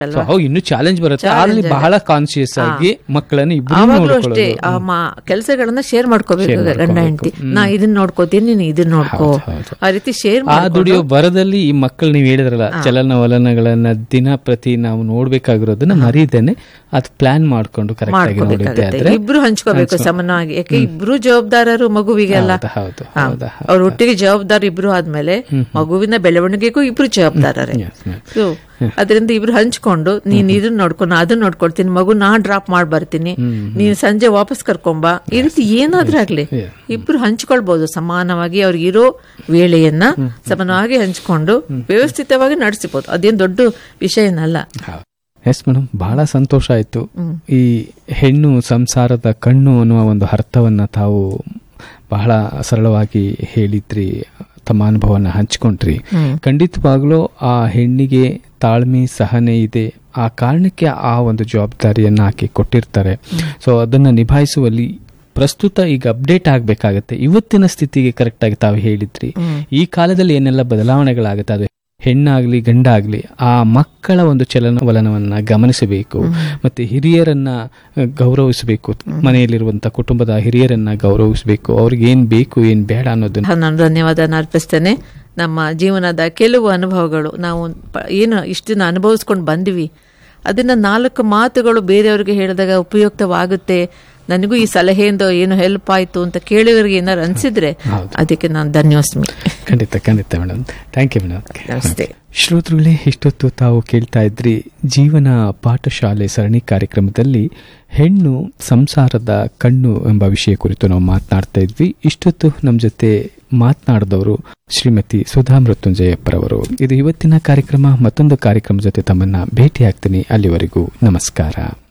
So ಅವಾಗ ಇನ್ನೂ challenge ಬರುತ್ತೆ ಅಲ್ಲಿ ಬಹಳ ಕಾನ್ಶಿಯಸ್ ಆಗಿ ಮಕ್ಕಳನ್ನ ಇಬ್ರು ಆವಾಗ್ಲೂ ಅಷ್ಟೇ ಆ ಕೆಲಸಗಳನ್ನ ಶೇರ್ ಮಾಡ್ಕೋಬೇಕು ಗಂಡ ಹೆಂಡತಿ ನಾ ಇದನ್ನ ನೋಡ್ಕೋತೀನಿ ನೀನು ಇದನ್ನ ನೋಡ್ಕೋ ಹೌದು. ಆ ರೀತಿ ಶೇರ್ ಆ ದುಡಿಯೋ ಬರದಲ್ಲಿ ಈ ಮಕ್ಕಳು ನೀವು ಹೇಳಿದ್ರಲ್ಲ ಚಲನವಲನಗಳನ್ನ ದಿನ ಪ್ರತಿ ನಾವು ನೋಡ್ಬೇಕಾಗಿರೋದನ್ನ ಮರೀದೇನೆ ಅದು ಪ್ಲಾನ್ ಮಾಡ್ಕೊಂಡು ಕರೆಕ್ಟ್ ಆಗಿ ನೋಡಿದ್ದೆ ಮಾಡ್ಕೋಬೇಕಾಗತ್ತೆ ಆದ್ರೆ ಇಬ್ರು ಹಂಚ್ಕೋಬೇಕು ಸಮಾನವಾಗಿ ಯಾಕೆ ಇಬ್ರು ಜವಾಬ್ದಾರರು ಮಗುವಿಗೆಲ್ಲ ಹೌದು, ಹೌದು ಹಾ. ಹೌದಾ ಅವ್ರ ಒಟ್ಟಿಗೆ ಜವಾಬ್ದಾರ ಇಬ್ರು ಆದ್ಮೇಲೆ ಮಗುವಿನ ಬೆಳವಣಿಗೆಗೂ ಇಬ್ರು ಜವಾಬ್ದಾರರೇ ಸೊ ಅದರಿಂದ ಇಬ್ರು ಹಂಚ್ಕೊಂಡು ನೀನ್ ಇದನ್ನ ನೋಡ್ಕೊಂಡು ಅದನ್ನ ನೋಡ್ಕೊಳ್ತೀನಿ ಮಗು ನಾ ಡ್ರಾಪ್ ಮಾಡಿ ಬರ್ತೀನಿ ನೀನ್ ಸಂಜೆ ವಾಪಸ್ ಕರ್ಕೊಂಬ ಈ ರೀತಿ ಏನಾದ್ರೂ ಆಗ್ಲಿ ಇಬ್ರು ಹಂಚ್ಕೊಳ್ಬಹುದು ಸಮಾನವಾಗಿ ಅವ್ರಿಗೆ ಇರೋ ವೇಳೆಯನ್ನ ಸಮಾನವಾಗಿ ಹಂಚ್ಕೊಂಡು ವ್ಯವಸ್ಥಿತವಾಗಿ ನಡೆಸಬಹುದು ಅದೇನ್ ದೊಡ್ಡ ವಿಷಯನಲ್ಲ ಎಸ್ ಮೇಡಮ್ ಬಹಳ ಸಂತೋಷ ಆಯ್ತು ಈ ಹೆಣ್ಣು ಸಂಸಾರದ ಕಣ್ಣು ಅನ್ನುವ ಒಂದು ಅರ್ಥವನ್ನ ತಾವು ಬಹಳ ಸರಳವಾಗಿ ಹೇಳಿದ್ರಿ ತಮ್ಮ ಅನುಭವನ ಹಂಚ್ಕೊಂಡ್ರಿ ಖಂಡಿತವಾಗ್ಲೂ ಆ ಹೆಣ್ಣಿಗೆ ತಾಳ್ಮೆ ಸಹನೆ ಇದೆ ಆ ಕಾರಣಕ್ಕೆ ಆ ಒಂದು ಜವಾಬ್ದಾರಿಯನ್ನ ಆಕೆ ಕೊಟ್ಟಿರ್ತಾರೆ ಸೊ ಅದನ್ನ ನಿಭಾಯಿಸುವಲ್ಲಿ ಪ್ರಸ್ತುತ ಈಗ ಅಪ್ಡೇಟ್ ಆಗಬೇಕಾಗತ್ತೆ ಇವತ್ತಿನ ಸ್ಥಿತಿಗೆ ಕರೆಕ್ಟ್ ಆಗಿ ತಾವು ಹೇಳಿದ್ರಿ ಈ ಕಾಲದಲ್ಲಿ ಏನೆಲ್ಲ ಬದಲಾವಣೆಗಳಾಗುತ್ತೆ ಅದು ಹೆಣ್ಣಾಗ್ಲಿ ಗಂಡಾಗ್ಲಿ ಆ ಮಕ್ಕಳ ಒಂದು ಚಲನವಲನವನ್ನ ಗಮನಿಸಬೇಕು ಮತ್ತೆ ಹಿರಿಯರನ್ನ ಅಹ್, ಗೌರವಿಸಬೇಕು ಮನೆಯಲ್ಲಿರುವಂತ ಕುಟುಂಬದ ಹಿರಿಯರನ್ನ ಗೌರವಿಸಬೇಕು ಅವ್ರಿಗೆ ಏನ್ ಬೇಕು ಏನ್ ಬೇಡ ಅನ್ನೋದನ್ನ ನಾನು ಧನ್ಯವಾದ ಅರ್ಪಿಸ್ತೇನೆ ನಮ್ಮ ಜೀವನದ ಕೆಲವು ಅನುಭವಗಳು ನಾವು ಪ- ಏನು ಇಷ್ಟು ದಿನ ಅನುಭವಿಸ್ಕೊಂಡು ಬಂದ್ವಿ ಅದನ್ನ ನಾಲ್ಕು ಮಾತುಗಳು ಬೇರೆಯವ್ರಿಗೆ ಹೇಳಿದಾಗ ಉಪಯುಕ್ತವಾಗುತ್ತೆ ನನಗೂ ಈ ಸಲಹೆಯಿಂದ ಏನು ಹೆಲ್ಪ್ ಆಯ್ತು ಅಂತ ಕೇಳಿದವರಿಗೆ ಏನಾರು ಅನ್ಸಿದ್ರೆ ಅದಕ್ಕೆ ನಾನು ಧನ್ಯೋಸ್ಮಿ ಖಂಡಿತ ಖಂಡಿತ ಮೇಡಮ್ ಥ್ಯಾಂಕ್ ಯು ಮೇಡಮ್ ನಮಸ್ತೆ ಶ್ರೋತೃಗಳೇ ಇಷ್ಟೊತ್ತು ತಾವು ಕೇಳ್ತಾ ಇದ್ರಿ ಜೀವನ ಪಾಠಶಾಲೆ ಸರಣಿ ಕಾರ್ಯಕ್ರಮದಲ್ಲಿ ಹೆಣ್ಣು ಸಂಸಾರದ ಕಣ್ಣು ಎಂಬ ವಿಷಯ ಕುರಿತು ನಾವು ಮಾತನಾಡ್ತಾ ಇದ್ವಿ ಇಷ್ಟೊತ್ತು ನಮ್ಮ ಜೊತೆ ಮಾತನಾಡಿದವರು ಶ್ರೀಮತಿ ಸುಧಾ ಮೃತ್ಯುಂಜಯಪ್ಪರವರು ಇದು ಇವತ್ತಿನ ಕಾರ್ಯಕ್ರಮ ಮತ್ತೊಂದು ಕಾರ್ಯಕ್ರಮ ಜೊತೆ ತಮ್ಮನ್ನ ಭೇಟಿ ಆಗ್ತೀನಿ ಅಲ್ಲಿವರೆಗೂ ನಮಸ್ಕಾರ